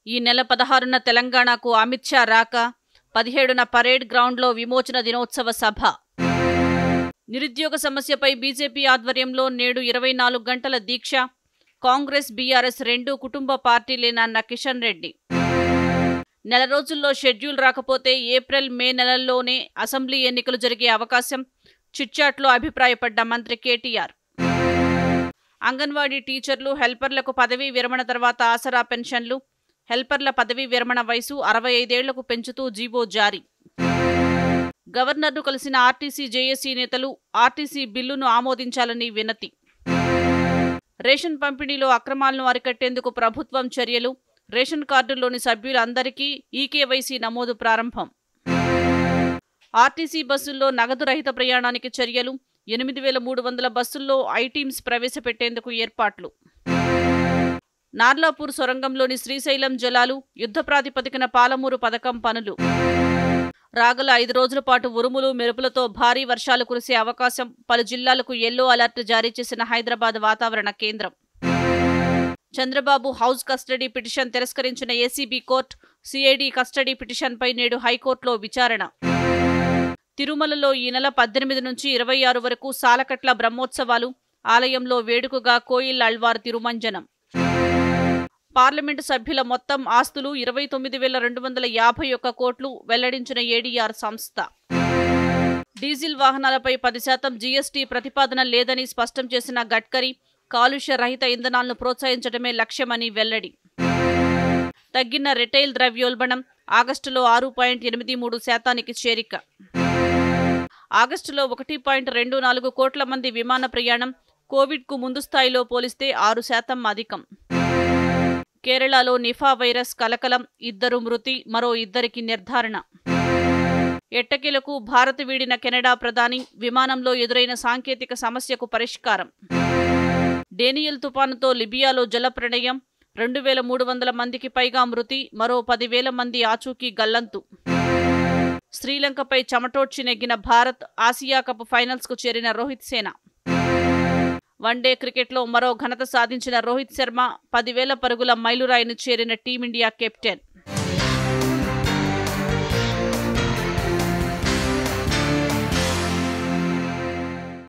ఈ నెల పదహారున తెలంగాణకు అమిత్ షా రాక పదిహేడున పరేడ్ గ్రౌండ్లో విమోచన దినోత్సవ సభ నిరుద్యోగ సమస్యపై బీజేపీ ఆధ్వర్యంలో నేడు ఇరవై నాలుగు గంటల దీక్ష కాంగ్రెస్ బీఆర్ఎస్ రెండు కుటుంబ పార్టీలేనన్న కిషన్ రెడ్డి నెల రోజుల్లో షెడ్యూల్ రాకపోతే ఏప్రిల్ మే నెలల్లోనే అసెంబ్లీ ఎన్నికలు జరిగే అవకాశం చిట్చాట్లో అభిప్రాయపడ్డ మంత్రి కేటీఆర్ అంగన్వాడీ టీచర్లు హెల్పర్లకు పదవీ విరమణ తర్వాత ఆసరా పెన్షన్లు హెల్పర్ల పదవీ విరమణ వయసు అరవై ఐదేళ్లకు పెంచుతూ జీవో జారీ గవర్నర్ను కలిసిన ఆర్టీసీ జేఏసీ నేతలు ఆర్టీసీ బిల్లును ఆమోదించాలని వినతి రేషన్ పంపిణీలో అక్రమాలను అరికట్టేందుకు ప్రభుత్వం చర్యలు రేషన్ కార్డుల్లోని సభ్యులందరికీ ఈకేవైసీ నమోదు ప్రారంభం ఆర్టీసీ బస్సుల్లో నగదు రహిత ప్రయాణానికి చర్యలు ఎనిమిది వేల మూడు వందల బస్సుల్లో ఐటీమ్స్ ప్రవేశపెట్టేందుకు ఏర్పాట్లు నార్లాపూర్ సొరంగంలోని శ్రీశైలం జలాలు యుద్ధ ప్రాతిపదికన పాలమూరు పథకం పనులు రాగల ఐదు రోజుల పాటు ఉరుములు మెరుపులతో భారీ వర్షాలు కురిసే అవకాశం పలు జిల్లాలకు ఎల్లో అలర్ట్ జారీ చేసిన హైదరాబాద్ వాతావరణ కేంద్రం చంద్రబాబు హౌస్ కస్టడీ పిటిషన్ తిరస్కరించిన ఏసీబీ కోర్టు సిఐడి కస్టడీ పిటిషన్పై నేడు హైకోర్టులో విచారణ తిరుమలలో ఈ నెల పద్దెనిమిది నుంచి ఇరవై ఆరు వరకు సాలకట్ల బ్రహ్మోత్సవాలు ఆలయంలో వేడుకగా కోయిల్ అల్వార్ తిరుమంజనం పార్లమెంటు సభ్యుల మొత్తం ఆస్తులు ఇరవై తొమ్మిది వేల రెండు వందల యాభై ఒక్క కోట్లు వెల్లడించిన ఏడీఆర్ సంస్థ డీజిల్ వాహనాలపై పది శాతం జీఎస్టీ ప్రతిపాదన లేదని స్పష్టం చేసిన గడ్కరీ కాలుష్య రహిత ఇంధనాలను ప్రోత్సహించడమే లక్ష్యమని వెల్లడి తగ్గిన రిటైల్ ద్రవ్యోల్బణం ఆగస్టులో ఆరు పాయింట్ ఎనిమిది మూడు శాతానికి చేరిక ఆగస్టులో ఒకటి పాయింట్ రెండు నాలుగు కోట్ల మంది విమాన ప్రయాణం కోవిడ్కు ముందు స్థాయిలో పోలిస్తే ఆరు శాతం అధికం కేరళలో నిఫా వైరస్ కలకలం ఇద్దరు మృతి మరో ఇద్దరికి నిర్ధారణ ఎట్టకేలకు భారత్ వీడిన కెనడా ప్రధాని విమానంలో ఎదురైన సాంకేతిక సమస్యకు పరిష్కారం డేనియల్ తుపానుతో లిబియాలో జలప్రణయం రెండు వేల మూడు వందల మందికి పైగా మృతి మరో పదివేల మంది ఆచూకీ గల్లంతు శ్రీలంకపై చెమటోడ్చి నెగ్గిన భారత్ ఆసియా కప్ ఫైనల్స్కు చేరిన రోహిత్ సేన వన్డే క్రికెట్లో మరో ఘనత సాధించిన రోహిత్ శర్మ పదివేల పరుగుల మైలురాయిని చేరిన టీమిండియా కెప్టెన్